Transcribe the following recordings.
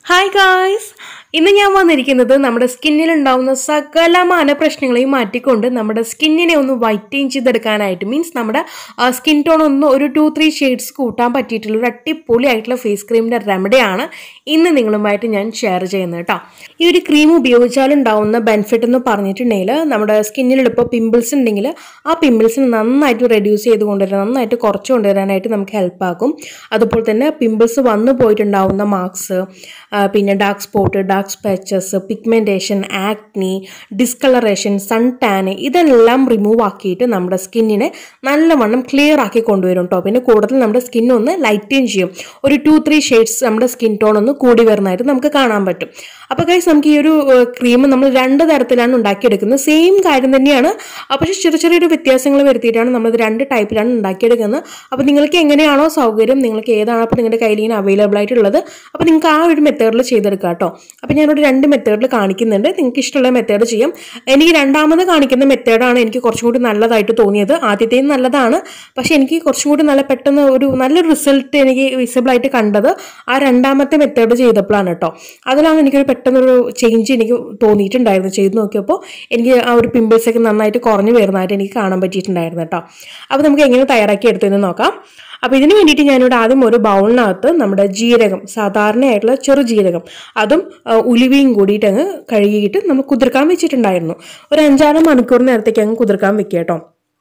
hi guys ഇന്ന് ഞാൻ വന്നിരിക്കുന്നത് നമ്മുടെ സ്കിന്നിൽ ഉണ്ടാവുന്ന സകലമാന പ്രശ്നങ്ങളെയും മാറ്റിക്കൊണ്ട് നമ്മുടെ സ്കിന്നിനെ ഒന്ന് വൈറ്റൈൻ ചെയ്തെടുക്കാനായിട്ട് മീൻസ് നമ്മുടെ സ്കിൻ ടോൺ ഒന്ന് ഒരു ടു ത്രീ ഷെയ്ഡ്സ് കൂട്ടാൻ പറ്റിയിട്ടുള്ള ഒരു അടിപൊളി ആയിട്ടുള്ള ഫേസ് ക്രീമിൻ്റെ റെമഡിയാണ് ഇന്ന് നിങ്ങളുമായിട്ട് ഞാൻ ഷെയർ ചെയ്യുന്നത് കേട്ടോ ഈ ഒരു ക്രീം ഉപയോഗിച്ചാൽ ഉണ്ടാവുന്ന ബെനിഫിറ്റ് എന്ന് പറഞ്ഞിട്ടുണ്ടെങ്കിൽ നമ്മുടെ സ്കിന്നിൽ ഇപ്പോൾ പിമ്പിൾസ് ഉണ്ടെങ്കിൽ ആ പിമ്പിൾസിന് നന്നായിട്ട് റെഡ്യൂസ് ചെയ്ത് കൊണ്ടുവരാൻ നന്നായിട്ട് കുറച്ച് കൊണ്ടുവരാനായിട്ട് നമുക്ക് ഹെൽപ്പ് ആക്കും അതുപോലെ തന്നെ പിമ്പിൾസ് വന്നു പോയിട്ടുണ്ടാവുന്ന മാർക്സ് പിന്നെ dark spot dark patches pigmentation acne discolouration sun tan ഇതെല്ലാം റിമൂവ് ആക്കിയിട്ട് നമ്മുടെ സ്കിന്നിനെ നല്ലവണ്ണം ക്ലിയർ ആക്കി കൊണ്ടുവരും കേട്ടോ പിന്നെ കൂടുതൽ നമ്മുടെ സ്കിൻ ഒന്ന് ലൈറ്റൻ ചെയ്യും ഒരു ടു ത്രീ ഷെയ്ഡ്സ് നമ്മുടെ സ്കിൻ ടോൺ ഒന്ന് കൂടി വരുന്നതായിട്ട് നമുക്ക് കാണാൻ പറ്റും അപ്പോൾ ഗൈസ് നമുക്ക് ഈ ഒരു ക്രീം നമ്മൾ രണ്ട് തരത്തിലാണ് ഉണ്ടാക്കിയെടുക്കുന്നത് സെയിം കാര്യം തന്നെയാണ് ആ, പക്ഷേ ചെറിയ ചെറിയൊരു വ്യത്യാസങ്ങൾ വരുത്തിയിട്ടാണ് നമ്മളിത് രണ്ട് ടൈപ്പിലാണ് ഉണ്ടാക്കിയെടുക്കുന്നത് അപ്പോൾ നിങ്ങൾക്ക് എങ്ങനെയാണോ സൗകര്യം നിങ്ങൾക്ക് ഏതാണോ അപ്പോൾ നിങ്ങളുടെ കയ്യിൽ ഇങ്ങനെ അവൈലബിൾ ആയിട്ടുള്ളത് അപ്പോൾ നിങ്ങൾക്ക് ആ ഒരു മെത്തേഡിൽ ചെയ്തെടുക്കാം കേട്ടോ അപ്പോൾ ഞാനൊരു രണ്ട് മെത്തേഡിൽ കാണിക്കുന്നുണ്ട് നിങ്ങൾക്ക് ഇഷ്ടമുള്ള മെത്തേഡ് ചെയ്യാം എനിക്ക് രണ്ടാമത് കാണിക്കുന്ന മെത്തേഡാണ് എനിക്ക് കുറച്ചും കൂടി നല്ലതായിട്ട് തോന്നിയത് ആദ്യത്തെയും നല്ലതാണ് പക്ഷേ എനിക്ക് കുറച്ചും കൂടി നല്ല പെട്ടെന്ന് ഒരു നല്ലൊരു റിസൾട്ട് എനിക്ക് വിസിബിൾ ആയിട്ട് കണ്ടത് ആ രണ്ടാമത്തെ മെത്തേഡ് ചെയ്തപ്പോഴാണ് കേട്ടോ അതിലാണ് എനിക്കൊരു പെട്ടെന്നൊരു ചേഞ്ച് എനിക്ക് തോന്നിയിട്ടുണ്ടായിരുന്നു ചെയ്ത് നോക്കിയപ്പോൾ എനിക്ക് ആ ഒരു പിമ്പിൾസ് ഒക്കെ നന്നായിട്ട് കുറഞ്ഞു വരുന്നതായിട്ട് എനിക്ക് കാണാൻ പറ്റിയിട്ടുണ്ടായിരുന്നു കേട്ടോ അപ്പോൾ നമുക്ക് എങ്ങനെ തയ്യാറാക്കി എടുത്തതെന്ന് നോക്കാം അപ്പോൾ ഇതിന് വേണ്ടിയിട്ട് ഞാനിവിടെ ആദ്യം ഒരു ബൗളിനകത്ത് നമ്മുടെ ജീരകം സാധാരണയായിട്ടുള്ള ചെറു ജീരകം അതും ആ, ഉലുവയും കൂടിയിട്ട് അങ്ങ് കഴുകിയിട്ട് നമ്മൾ കുതിർക്കാൻ വെച്ചിട്ടുണ്ടായിരുന്നു ഒരു അഞ്ചാറ് മണിക്കൂർ നേരത്തേക്ക് അങ്ങ് കുതിർക്കാൻ വെക്കുക കേട്ടോ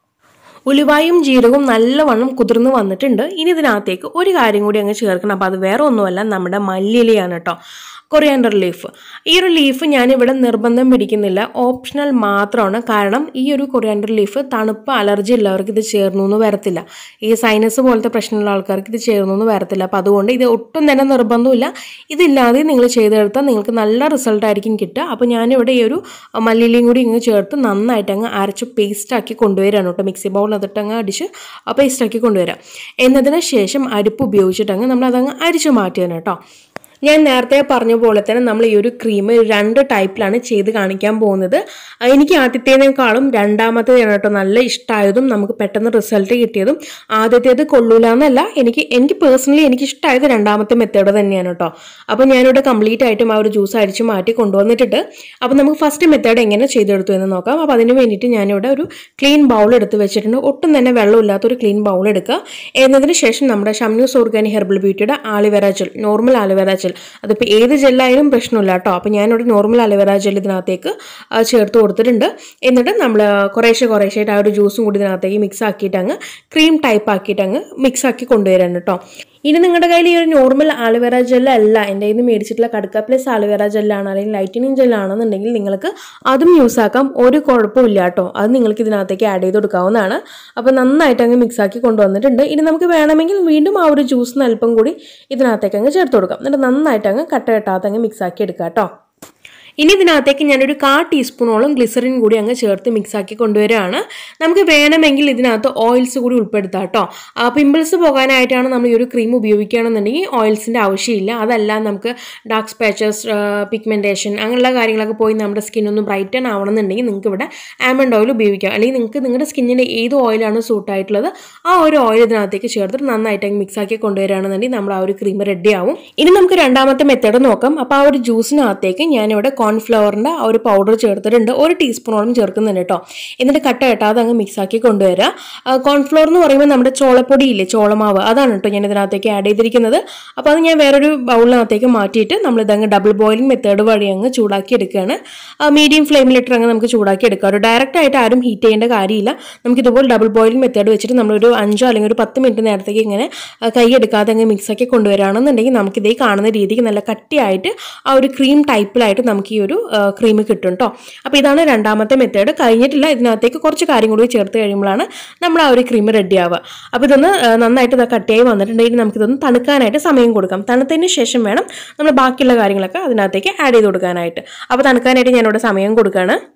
ഉലുവായും ജീരകവും നല്ലവണ്ണം കുതിർന്ന് വന്നിട്ടുണ്ട് ഇനി ഇതിനകത്തേക്ക് ഒരു കാര്യം കൂടി അങ്ങ് ചേർക്കണം അപ്പോൾ അത് വേറെ ഒന്നുമല്ല നമ്മുടെ മല്ലിയിലയാണ് കേട്ടോ കൊറിയാൻഡർ ലീഫ് ഈ ഒരു ലീഫ് ഞാനിവിടെ നിർബന്ധം പിടിക്കുന്നില്ല ഓപ്ഷണൽ മാത്രമാണ് കാരണം ഈ ഒരു കൊറിയാൻഡർ ലീഫ് തണുപ്പ് അലർജി ഉള്ളവർക്ക് ഇത് ചേർന്നു എന്ന് വരത്തില്ല ഈ സൈനസ് പോലത്തെ പ്രശ്നമുള്ള ആൾക്കാർക്ക് ഇത് ചേർന്നു എന്ന് വരത്തില്ല അപ്പോൾ അതുകൊണ്ട് ഇത് ഒട്ടും തന്നെ നിർബന്ധമില്ല ഇതില്ലാതെ നിങ്ങൾ ചെയ്തെടുത്താൽ നിങ്ങൾക്ക് നല്ല റിസൾട്ട് ആയിരിക്കും കിട്ടുക അപ്പോൾ ഞാനിവിടെ ഈ ഒരു മല്ലിയിലയും കൂടി ഇങ്ങ് ചേർത്ത് നന്നായിട്ട് അങ്ങ് അരച്ച് പേസ്റ്റ് ആക്കി കൊണ്ടുവരാണ് കേട്ടോ മിക്സി ബൗൾ അതിട്ട് അങ്ങ് അടിച്ച് പേസ്റ്റ് ആക്കി കൊണ്ടുവരാം എന്നതിന് ശേഷം അരിപ്പ് ഉപയോഗിച്ചിട്ട് അങ്ങ് നമ്മൾ അതങ്ങ് അരിച്ച് മാറ്റിയാണ് കേട്ടോ ഞാൻ നേരത്തെ പറഞ്ഞ പോലെ തന്നെ നമ്മൾ ഈ ഒരു ക്രീം രണ്ട് ടൈപ്പിലാണ് ചെയ്ത് കാണിക്കാൻ പോകുന്നത് ആ, എനിക്ക് ആദ്യത്തേതിനേക്കാളും രണ്ടാമത്തേതാണ് കേട്ടോ നല്ല ഇഷ്ടമായതും നമുക്ക് പെട്ടെന്ന് റിസൾട്ട് കിട്ടിയതും ആദ്യത്തേത് കൊള്ളൂല എന്നല്ല എനിക്ക് എനിക്ക് പേഴ്സണലി എനിക്ക് ഇഷ്ടമായത് രണ്ടാമത്തെ മെത്തേഡ് തന്നെയാണ് കേട്ടോ അപ്പോൾ ഞാനിവിടെ കംപ്ലീറ്റ് ആയിട്ടും ആ ഒരു ജ്യൂസ് അടിച്ച് മാറ്റി കൊണ്ടുവന്നിട്ടുണ്ട് അപ്പോൾ നമുക്ക് ഫസ്റ്റ് മെത്തേഡ് എങ്ങനെ ചെയ്തെടുത്തു എന്ന് നോക്കാം അപ്പോൾ അതിന് വേണ്ടിയിട്ട് ഞാനിവിടെ ഒരു ക്ലീൻ ബൗൾ എടുത്ത് വെച്ചിട്ടുണ്ട് ഒട്ടും തന്നെ വെള്ളമില്ലാത്തൊരു ക്ലീൻ ബൗൾ എടുക്കുക എന്നതിന് ശേഷം നമ്മുടെ ഷംനൂസ് ഓർഗാനിക് ഹെർബൽ ബ്യൂട്ടിയുടെ aloe vera gel normal aloe vera gel അതിപ്പോൾ ഏത് ജെല്ലായാലും പ്രശ്നമില്ല കേട്ടോ അപ്പോൾ ഞാനിവിടെ നോർമൽ അലോവേറ ജെൽ ഇതിനകത്തേക്ക് ആ, ചേർത്ത് കൊടുത്തിട്ടുണ്ട് എന്നിട്ട് നമ്മൾ കുറേശ്ശെ കുറേശ്ശായിട്ട് ആ ഒരു ജ്യൂസും കൂടി ഇതിനകത്തേക്ക് മിക്സ് ആക്കിയിട്ട് അങ്ങ് ക്രീം ടൈപ്പ് ആക്കിയിട്ട് അങ്ങ് മിക്സ് ആക്കി കൊണ്ടുവരാൻ കേട്ടോ ഇനി നിങ്ങളുടെ കയ്യിൽ ഈ ഒരു നോർമൽ ആലുവേറ ജെൽ അല്ല എൻ്റെ കയ്യിൽ നിന്ന് മേടിച്ചിട്ടുള്ള കടുക്ക പ്ലസ് ആലുവേറ ജെല്ലാണ് അല്ലെങ്കിൽ ലൈറ്റനിങ് ജെല്ലാണെന്നുണ്ടെങ്കിൽ നിങ്ങൾക്ക് അതും യൂസ് ആക്കാം ഒരു കുഴപ്പമില്ല കേട്ടോ അത് നിങ്ങൾക്ക് ഇതിനകത്തേക്ക് ആഡ് ചെയ്ത് കൊടുക്കാവുന്നതാണ് അപ്പോൾ നന്നായിട്ട് അങ്ങ് മിക്സ് ആക്കി കൊണ്ടുവന്നിട്ടുണ്ട് ഇനി നമുക്ക് വേണമെങ്കിൽ വീണ്ടും ആ ഒരു ജ്യൂസിന് അല്പം കൂടി ഇതിനകത്തേക്ക് അങ്ങ് ചേർത്ത് കൊടുക്കാം എന്നിട്ട് നന്നായിട്ട് അങ്ങ് കട്ട കെട്ടാതെ അങ്ങ് മിക്സ് ആക്കി എടുക്കാം കേട്ടോ ഇനി ഇതിനകത്തേക്ക് ഞാനൊരു കാ ടീസ്പൂണോളം ഗ്ലിസറിൻ കൂടി അങ്ങ് ചേർത്ത് മിക്സ് ആക്കി കൊണ്ടുവരികയാണ് നമുക്ക് വേണമെങ്കിൽ ഇതിനകത്ത് ഓയിൽസ് കൂടി ഉൾപ്പെടുത്താം കേട്ടോ പിമ്പിൾസ് പോകാനായിട്ടാണ് നമ്മൾ ഈ ഒരു ക്രീം ഉപയോഗിക്കുകയാണെന്നുണ്ടെങ്കിൽ ഓയിൽസിൻ്റെ ആവശ്യമില്ല അതല്ല നമുക്ക് ഡാർക്ക് സ്പാച്ചസ് പിഗ്മെൻറ്റേഷൻ അങ്ങനെയുള്ള കാര്യങ്ങളൊക്കെ പോയി നമ്മുടെ സ്കിൻ ഒന്ന് ബ്രൈറ്റൻ ആവണമെന്നുണ്ടെങ്കിൽ നിങ്ങൾക്ക് ഇവിടെ ആമണ്ട് ഓയിൽ ഉപയോഗിക്കാം അല്ലെങ്കിൽ നിങ്ങൾക്ക് നിങ്ങളുടെ സ്കിന്നിന് ഏത് ഓയിലാണ് സൂട്ടായിട്ടുള്ളത് ആ ഒരു ഓയിൽ ഇതിനകത്തേക്ക് ചേർത്തിട്ട് നന്നായിട്ട് അങ്ങ് മിക്സ് ആക്കി കൊണ്ടുവരികയാണെന്നുണ്ടെങ്കിൽ നമ്മൾ ആ ഒരു ക്രീം റെഡി ആവും ഇനി നമുക്ക് രണ്ടാമത്തെ മെത്തേഡ് നോക്കാം അപ്പോൾ ആ ഒരു ജ്യൂസിനകത്തേക്ക് ഞാനിവിടെ കോൺഫ്ലവറിൻ്റെ ആ ഒരു പൗഡർ ചേർത്തിട്ടുണ്ട് ഒരു ടീസ്പൂണോളം ചേർക്കുന്നുണ്ട് കേട്ടോ എന്നിട്ട് കട്ട കെട്ടാതെ അങ്ങ് മിക്സ് ആക്കി കൊണ്ടുവരിക കോൺഫ്ലവർ എന്ന് പറയുമ്പോൾ നമ്മുടെ ചോളപ്പൊടി ഇല്ലേ ചോളമാവ് അതാണ് കേട്ടോ ഞാൻ ഇതിനകത്തേക്ക് ആഡ് ചെയ്തിരിക്കുന്നത് അപ്പോൾ അത് ഞാൻ വേറൊരു ബൗളിനകത്തേക്ക് മാറ്റിയിട്ട് നമ്മളിതങ്ങ് ഡബിൾ ബോയിലിംഗ് മെത്തേഡ് വഴി അങ്ങ് ചൂടാക്കി എടുക്കുകയാണ് മീഡിയം ഫ്ലെയിമിലിട്ട് അങ്ങ് നമുക്ക് ചൂടാക്കി എടുക്കാം ഒരു ഡയറക്റ്റ് ആയിട്ട് ആരും ഹീറ്റ് ചെയ്യേണ്ട കാര്യമില്ല നമുക്ക് ഇതുപോലെ ഡബിൾ ബോയിലിംഗ് മെത്തേഡ് വെച്ചിട്ട് നമ്മളൊരു അഞ്ചോ അല്ലെങ്കിൽ ഒരു പത്ത് മിനിറ്റ് നേരത്തേക്ക് ഇങ്ങനെ ആ, കൈ എടുക്കാതെ അങ്ങ് മിക്സ് ആക്കി കൊണ്ടുവരികയാണെന്നുണ്ടെങ്കിൽ നമുക്കിതേ കാണുന്ന രീതിക്ക് നല്ല കട്ടിയായിട്ട് ആ ഒരു ക്രീം ടൈപ്പിലായിട്ട് നമുക്ക് ഈ ഒരു ക്രീം കിട്ടും കേട്ടോ അപ്പോൾ ഇതാണ് രണ്ടാമത്തെ മെത്തേഡ് കഴിഞ്ഞിട്ടില്ല ഇതിനകത്തേക്ക് കുറച്ച് കാര്യം കൂടി ചേർത്ത് കഴിയുമ്പോഴാണ് നമ്മൾ ആ ഒരു ക്രീം റെഡി ആവുക അപ്പോൾ ഇതൊന്ന് ആ, നന്നായിട്ട് ഇത് കട്ടിയായി വന്നിട്ടുണ്ടെങ്കിൽ നമുക്കിതൊന്ന് തണുക്കാനായിട്ട് സമയം കൊടുക്കാം തണുത്തതിന് ശേഷം വേണം നമ്മൾ ബാക്കിയുള്ള കാര്യങ്ങളൊക്കെ അതിനകത്തേക്ക് ആഡ് ചെയ്ത് കൊടുക്കാനായിട്ട് അപ്പോൾ തണുക്കാനായിട്ട് ഞാനിവിടെ സമയം കൊടുക്കുകയാണ്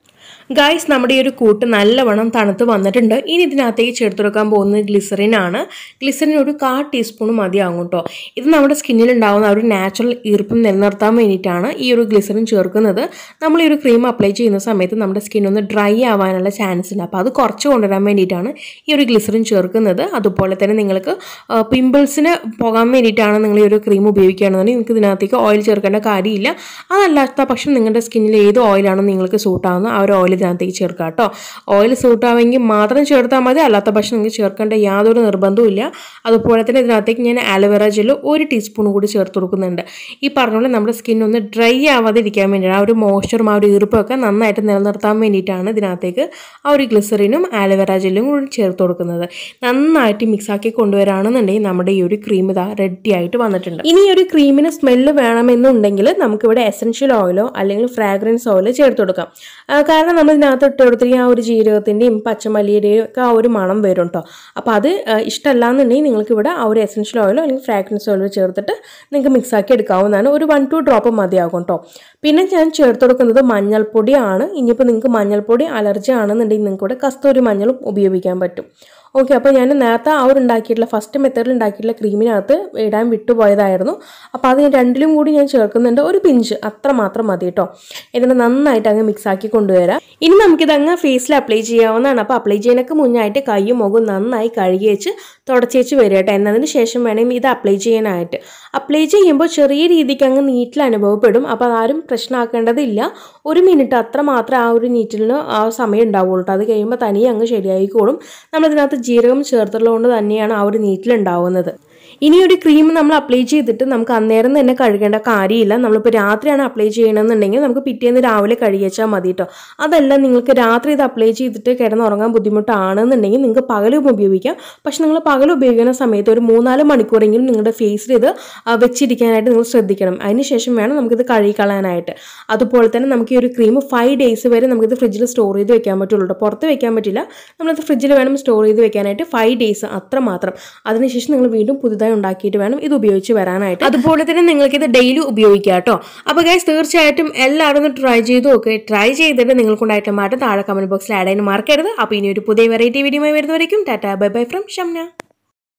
ഗായ്സ് നമ്മുടെ ഈ ഒരു കൂട്ട് നല്ലവണ്ണം തണുത്ത് വന്നിട്ടുണ്ട് ഇനി ഇതിനകത്തേക്ക് ചേർത്ത് കൊടുക്കാൻ പോകുന്നത് ഗ്ലിസറിൻ ആണ് ഗ്ലിസറിൻ ഒരു കാ ടീസ്പൂൺ മതിയാകും കേട്ടോ ഇത് നമ്മുടെ സ്കിന്നിൽ ഉണ്ടാകുന്ന ആ ഒരു നാച്ചുറൽ ഈർപ്പം നിലനിർത്താൻ വേണ്ടിയിട്ടാണ് ഈ ഒരു ഗ്ലിസറിൻ ചേർക്കുന്നത് നമ്മൾ ഈ ഒരു ക്രീം അപ്ലൈ ചെയ്യുന്ന സമയത്ത് നമ്മുടെ സ്കിൻ ഒന്ന് ഡ്രൈ ആവാനുള്ള ചാൻസ് ഉണ്ട് അപ്പോൾ അത് കുറച്ച് കൊണ്ടുവരാൻ വേണ്ടിയിട്ടാണ് ഈ ഒരു ഗ്ലിസറിൻ ചേർക്കുന്നത് അതുപോലെ തന്നെ നിങ്ങൾക്ക് പിമ്പിൾസിന് പോകാൻ വേണ്ടിയിട്ടാണ് നിങ്ങൾ ഈ ഒരു ക്രീം ഉപയോഗിക്കുകയാണെന്നുണ്ടെങ്കിൽ നിങ്ങൾക്ക് ഇതിനകത്തേക്ക് ഓയിൽ ചേർക്കേണ്ട കാര്യമില്ല അതല്ലാത്ത പക്ഷം നിങ്ങളുടെ സ്കിന്നിൽ ഏത് ഓയിലാണോ നിങ്ങൾക്ക് സൂട്ടാകുന്നത് ആ ഒരു ഓയിൽ ഇതിനകത്തേക്ക് ചേർക്കുക കേട്ടോ ഓയിൽ സൂട്ടാവെങ്കിൽ മാത്രം ചേർത്താൽ മതി അല്ലാത്ത പക്ഷം നിങ്ങൾക്ക് ചേർക്കേണ്ട യാതൊരു നിർബന്ധവും ഇല്ല അതുപോലെ തന്നെ ഇതിനകത്തേക്ക് ഞാൻ ആലോവേറ ജെല്ല് ഒരു ടീസ്പൂൺ കൂടി ചേർത്ത് കൊടുക്കുന്നുണ്ട് ഈ പറഞ്ഞ പോലെ നമ്മുടെ സ്കിൻ ഒന്ന് ഡ്രൈ ആവാതെ ഇരിക്കാൻ വേണ്ടിയാണ് ആ ഒരു മോയ്സ്ചറും ആ ഒരു ഈർപ്പമൊക്കെ നന്നായിട്ട് നിലനിർത്താൻ വേണ്ടിയിട്ടാണ് ഇതിനകത്തേക്ക് ആ ഒരു ഗ്ലിസറിനും ആലോവേറ ജെല്ലും കൂടി ചേർത്ത് കൊടുക്കുന്നത് നന്നായിട്ട് മിക്സാക്കി കൊണ്ടുവരാണെന്നുണ്ടെങ്കിൽ നമ്മുടെ ഈ ഒരു ക്രീം ഇതാ റെഡി ആയിട്ട് വന്നിട്ടുണ്ട് ഇനി ഈ ഒരു ക്രീമിന് സ്മെല്ല് വേണമെന്നുണ്ടെങ്കിൽ നമുക്കിവിടെ എസൻഷ്യൽ ഓയിലോ അല്ലെങ്കിൽ ഫ്രാഗ്രൻസ് ഓയിലോ ചേർത്ത് കൊടുക്കാം ആ, കാരണം നമ്മൾ ഇതിനകത്ത് ഇട്ട് കൊടുത്തിരിക്കുന്ന ആ ഒരു ജീരകത്തിൻ്റെയും പച്ചമല്ലിയുടെയും ഒക്കെ ആ ഒരു മണം വരും കേട്ടോ അപ്പോൾ അത് ആ, ഇഷ്ടമല്ലാന്നുണ്ടെങ്കിൽ നിങ്ങൾക്ക് ഇവിടെ ആ ഒരു എസൻഷ്യൽ ഓയിലോ അല്ലെങ്കിൽ ഫ്രാഗ്രൻസ് ഓയിലോ ചേർത്തിട്ട് നിങ്ങൾക്ക് മിക്സ് ആക്കി എടുക്കാവുന്നതാണ് ഒരു വൺ ടു ഡ്രോപ്പ് മതിയാകും കേട്ടോ പിന്നെ ഞാൻ ചേർത്ത് കൊടുക്കുന്നത് മഞ്ഞൾപ്പൊടിയാണ് ഇനിയിപ്പോൾ നിങ്ങൾക്ക് മഞ്ഞൾപ്പൊടി അലർജി ആണെന്നുണ്ടെങ്കിൽ നിങ്ങൾക്ക് ഇവിടെ കസ്തൂരി മഞ്ഞളും ഉപയോഗിക്കാൻ പറ്റും ഓക്കെ അപ്പോൾ ഞാൻ നേരത്തെ ആ ഒരു ഉണ്ടാക്കിയിട്ടുള്ള ഫസ്റ്റ് മെത്തേഡിൽ ഉണ്ടാക്കിയിട്ടുള്ള ക്രീമിനകത്ത് ഇടാൻ വിട്ടുപോയതായിരുന്നു അപ്പോൾ അത് ഞാൻ രണ്ടിലും കൂടി ഞാൻ ചേർക്കുന്നുണ്ട് ഒരു പിഞ്ച് അത്ര മാത്രം മതി കേട്ടോ എന്നിട്ട് നന്നായിട്ട് അങ്ങ് മിക്സ് ആക്കി കൊണ്ടുവരാം ഇനി നമുക്കിത് അങ്ങ് ഫേസിൽ അപ്ലൈ ചെയ്യാവുന്നതാണ് അപ്പോൾ അപ്ലൈ ചെയ്യുന്നതിനൊക്കെ മുന്നായിട്ട് കൈയും മുഖവും നന്നായി കഴുകി വെച്ച് തുടച്ചേച്ച് വരിക കേട്ടോ എന്നതിന് ശേഷം വേണം ഇത് അപ്ലൈ ചെയ്യാനായിട്ട് അപ്ലൈ ചെയ്യുമ്പോൾ ചെറിയ രീതിക്ക് അങ്ങ് നീറ്റിൽ അനുഭവപ്പെടും അപ്പോൾ അതാരും പ്രശ്നമാക്കേണ്ടതില്ല ഒരു മിനിറ്റ് അത്ര മാത്രം ആ ഒരു നീറ്റിലിന് ആ സമയം ഉണ്ടാവുള്ളൂ കേട്ടോ അത് കഴിയുമ്പോൾ തനിയെ അങ്ങ് ശരിയായിക്കോളും നമ്മളിതിനകത്ത് ജീരകം ചേർത്തുള്ളതുകൊണ്ട് തന്നെയാണ് ആ ഒരു നീറ്റിലുണ്ടാവുന്നത് ഇനി ഒരു ക്രീം നമ്മൾ അപ്ലൈ ചെയ്തിട്ട് നമുക്ക് അന്നേരം തന്നെ കഴുകേണ്ട കാര്യമില്ല നമ്മളിപ്പോൾ രാത്രിയാണ് അപ്ലൈ ചെയ്യണമെന്നുണ്ടെങ്കിൽ നമുക്ക് പിറ്റേന്ന് രാവിലെ കഴുകിച്ചാൽ മതി കേട്ടോ അതല്ല നിങ്ങൾക്ക് രാത്രി ഇത് അപ്ലൈ ചെയ്തിട്ട് കിടന്നുറങ്ങാൻ ബുദ്ധിമുട്ടാണെന്നുണ്ടെങ്കിൽ നിങ്ങൾക്ക് പകലും ഉപയോഗിക്കാം പക്ഷെ നിങ്ങൾ പകൽ ഉപയോഗിക്കുന്ന സമയത്ത് ഒരു മൂന്നാല് മണിക്കൂറെങ്കിലും നിങ്ങളുടെ ഫേസിൽ ഇത് ആ, വെച്ചിരിക്കാനായിട്ട് നിങ്ങൾ ശ്രദ്ധിക്കണം അതിനുശേഷം വേണം നമുക്കിത് കഴുകിക്കളയാനായിട്ട് അതുപോലെ തന്നെ നമുക്ക് ഈ ഒരു ക്രീം ഫൈവ് ഡേയ്സ് വരെ നമുക്കിത് ഫ്രിഡ്ജിൽ സ്റ്റോർ ചെയ്ത് വെക്കാൻ പറ്റുള്ളൂ കേട്ടോ പുറത്ത് വെക്കാൻ പറ്റില്ല നമ്മളിത് ഫ്രിഡ്ജിൽ വേണം സ്റ്റോർ ചെയ്ത് വെക്കാനായിട്ട് ഫൈവ് ഡേയ്സ് അത്ര മാത്രം അതിനുശേഷം നിങ്ങൾ വീണ്ടും പുതുതായി ഉണ്ടാക്കിയിട്ട് വേണം ഇത് ഉപയോഗിച്ച് വരാനായിട്ട് അതുപോലെ തന്നെ നിങ്ങൾക്ക് ഇത് ഡെയിലി ഉപയോഗിക്കാം കേട്ടോ അപ്പോൾ ഗൈസ് തീർച്ചയായിട്ടും എല്ലാവരും ഒന്ന് ട്രൈ ചെയ്ത് നോക്കുക ട്രൈ ചെയ്തിട്ട് നിങ്ങൾക്കുണ്ടായിട്ടുള്ള മാറ്റം താഴെ കമന്റ് ബോക്സിൽ ആഡ് ചെയ്യാൻ മറക്കരുത് അപ്പോൾ ഇനി ഒരു പുതിയ വെറൈറ്റി വീഡിയോ വരുന്നവരേക്കും tata bye bye from Shamna